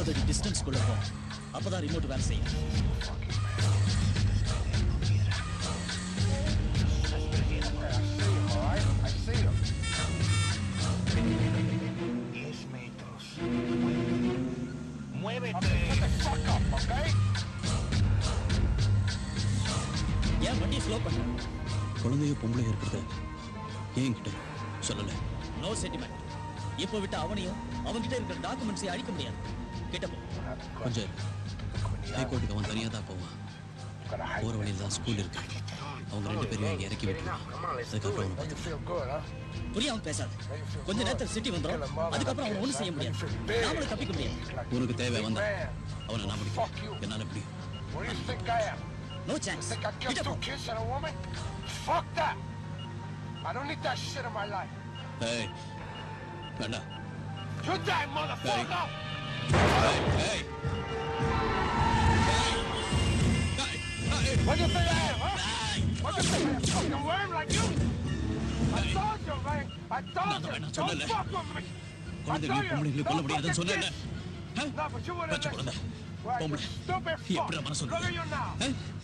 ஐம்பது அடி டிஸ்டன்ஸ்க்குள்ள போ அப்பதான் ரிமோட் வேலை செய்யும் I see him. Diez metros. Muévete. Shut the fuck up, okay? ஏன் வண்டியை ஸ்லோ பண்ண குழந்தைய பொம்பளை இருக்கிறத ஏன் கிட்ட சொல்லல நோ சென்டிமெண்ட் இப்போ விட்டு அவனையும் அவன்கிட்ட இருக்கிற டாக்குமெண்ட்ஸையும் அழிக்க முடியாது கிட்ட போ கொஞ்சம் ஹைகோர்ட்டுக்கு அவன் தனியாக தான் போவான் போகிற வழியில் தான் ஸ்கூல் இருக்கு அவங்க ரெண்டு பேரையும் இங்கே இறக்கி விட்டுருவான் அதுக்கப்புறம் அவனை Make you பார்த்துக்கலாம் feel good, huh? புரியாம பேசாத கொஞ்ச நேரத்தில் சிட்டி வந்துடும் அதுக்கப்புறம் அவனை ஒண்ணும் செய்ய முடியாது நாமளும் தப்பிக்க முடியாது உனக்கு தேவை வந்தா Man, அவனை நான் Fuck you. முடிக்கிறேன் என்னால் எப்படி what do you think I am? No chance Think I killed கிட்ட போ two kids and a woman? Fuck that. I don't need that shit in my life. ஏய் வேண்டாம் You die, motherfucker! ஏய் ஏய் What do you think I am, huh? What do you think I am? Fucking worm like you? I told you, man. I told நான் you. வேணாம் Don't சொல்லல. fuck with me. I குழந்தைகளை told you. பொம்பளைகளை கொல்ல Don't முடியாதுன்னு fucking சொன்னேன்ல kiss. Ah? No, but you wouldn't பச்சை குழந்தை listen. Right, you பொம்பளை stupid fuck. எப்படி மனசு Look at you now. Ah?